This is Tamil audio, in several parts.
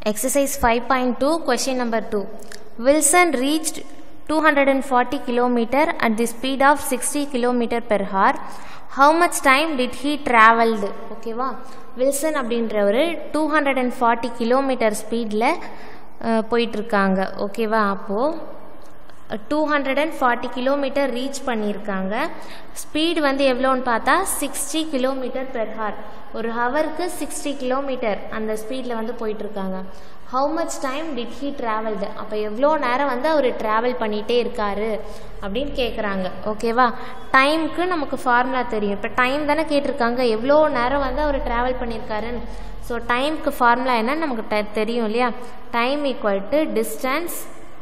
Exercise 5.2, question number 2. Wilson reached 240 kilometer at the speed of 60 kilometer per hour. How much time did he traveled? ஓகேவா வில்சன் அப்படின்றவர் two hundred and forty kilometre ஸ்பீடில் போயிட்டுருக்காங்க ஓகேவா அப்போது two hundred and forty kilometre reach பண்ணியிருக்காங்க ஸ்பீடு வந்து எவ்வளோன்னு பார்த்தா சிக்ஸ்டி கிலோமீட்டர் பெர் ஹார் ஒரு ஹவருக்கு சிக்ஸ்டி கிலோமீட்டர் அந்த ஸ்பீடில் வந்து போயிட்டுருக்காங்க how much time did he travelled அப்போ எவ்வளோ நேரம் வந்து அவர் ட்ராவல் பண்ணிகிட்டே இருக்காரு அப்படின்னு கேட்குறாங்க ஓகேவா டைமுக்கு நமக்கு ஃபார்முலா தெரியும் இப்போ டைம் தானே கேட்டிருக்காங்க எவ்வளோ நேரம் வந்து அவர் ட்ராவல் பண்ணியிருக்காருன்னு ஸோ டைமுக்கு ஃபார்முலா என்னன்னு நமக்கு ட- தெரியும் இல்லையா time equal to distance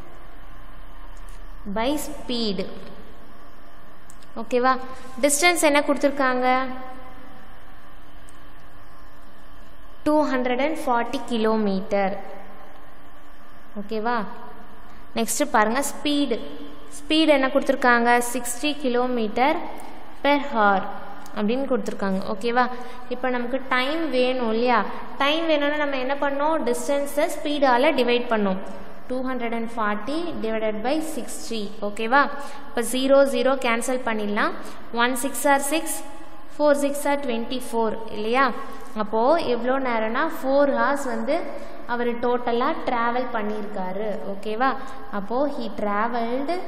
by speed ஓகேவா டிஸ்டன்ஸ் என்ன கொடுத்துருக்காங்க two hundred and forty kilometre ஓகேவா நெக்ஸ்ட்டு பாருங்கள் ஸ்பீடு ஸ்பீடு என்ன கொடுத்துருக்காங்க சிக்ஸ்டி கிலோமீட்டர் பெர் ஹார் அப்படின்னு கொடுத்துருக்காங்க ஓகேவா இப்போ நமக்கு டைம் வேணும் இல்லையா டைம் வேணும்னா நம்ம என்ன பண்ணோம் டிஸ்டன்ஸை ஸ்பீடால் டிவைட் பண்ணோம் two hundred and forty divided by sixty ஓகேவா இப்போ ஜீரோ ஜீரோ கேன்சல் பண்ணிடலாம் one six or six four six or twenty four இல்லையா அப்போது எவ்வளோ நேரம்னா ஃபோர் ஹார்ஸ் வந்து அவர் டோட்டலாக ட்ராவல் பண்ணியிருக்காரு ஓகேவா அப்போது he travelled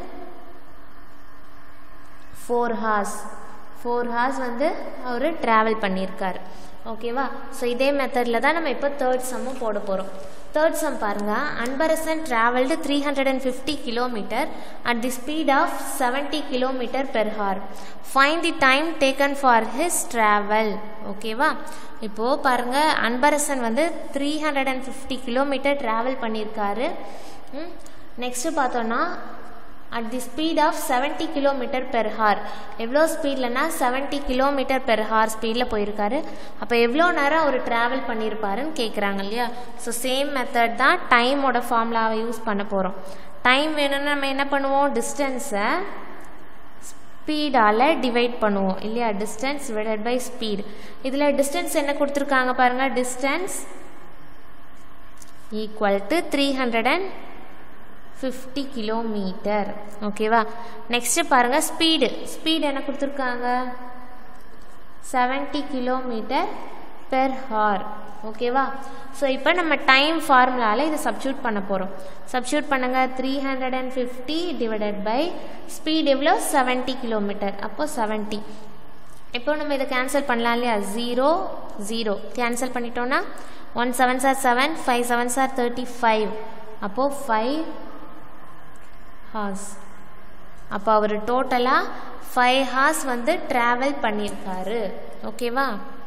four hours four hours வந்து அவர் ட்ராவல் பண்ணியிருக்கார் ஓகேவா ஸோ இதே மெத்தடில் தான் நம்ம இப்போ தேர்ட் சம்மும் போட போகிறோம் தேர்ட் சம் பாருங்கள் Anbarasan travelled three hundred and fifty kilometre at the speed of seventy kilometre per hour find the time taken for his travel ஓகேவா இப்போது பாருங்கள் அன்பரசன் வந்து three hundred and fifty kilometre travel பண்ணியிருக்காரு நெக்ஸ்ட்டு பார்த்தோன்னா at the speed of seventy kilometre per hour எவ்வளோ ஸ்பீட்லனா செவன்ட்டி கிலோமீட்டர் பெர் ஹார் ஸ்பீடில் போயிருக்காரு அப்போ எவ்வளோ நேரம் அவர் ட்ராவல் பண்ணியிருப்பாருன்னு கேட்குறாங்க இல்லையா ஸோ சேம் மெத்தட் தான் டைமோட ஃபார்முலாவை யூஸ் பண்ண போகிறோம் டைம் வேணும்னா நம்ம என்ன பண்ணுவோம் டிஸ்டன்ஸை ஸ்பீடால் டிவைட் பண்ணுவோம் இல்லையா டிஸ்டன்ஸ் டிவைடட் பை ஸ்பீட் இதில் டிஸ்டன்ஸ் என்ன கொடுத்துருக்காங்க பாருங்கள் distance equal to three hundred and fifty kilometre ஓகேவா நெக்ஸ்ட்டு பாருங்கள் ஸ்பீடு ஸ்பீடு என்ன கொடுத்துருக்காங்க செவன்ட்டி கிலோமீட்டர் பெர் ஹார் ஓகேவா ஸோ இப்போ நம்ம டைம் ஃபார்முலாவில் இதை சப்ஸ்டியூட் பண்ண போகிறோம் சப்ஸ்டியூட் பண்ணுங்கள் three hundred and fifty divided by speed எவ்வளோ செவன்ட்டி கிலோமீட்டர் அப்போது செவன்ட்டி இப்போ நம்ம இதை கேன்சல் பண்ணலாம் இல்லையா ஜீரோ ஜீரோ கேன்சல் பண்ணிட்டோன்னா ஒன் செவன் சார் செவன் ஃபைவ் செவன் சார் தேர்ட்டி ஃபைவ் அப்போது ஃபைவ் ஹார்ஸ் அப்போ அவர் டோட்டலாக ஃபைவ் ஹார்ஸ் வந்து ட்ராவல் பண்ணியிருக்காரு ஓகேவா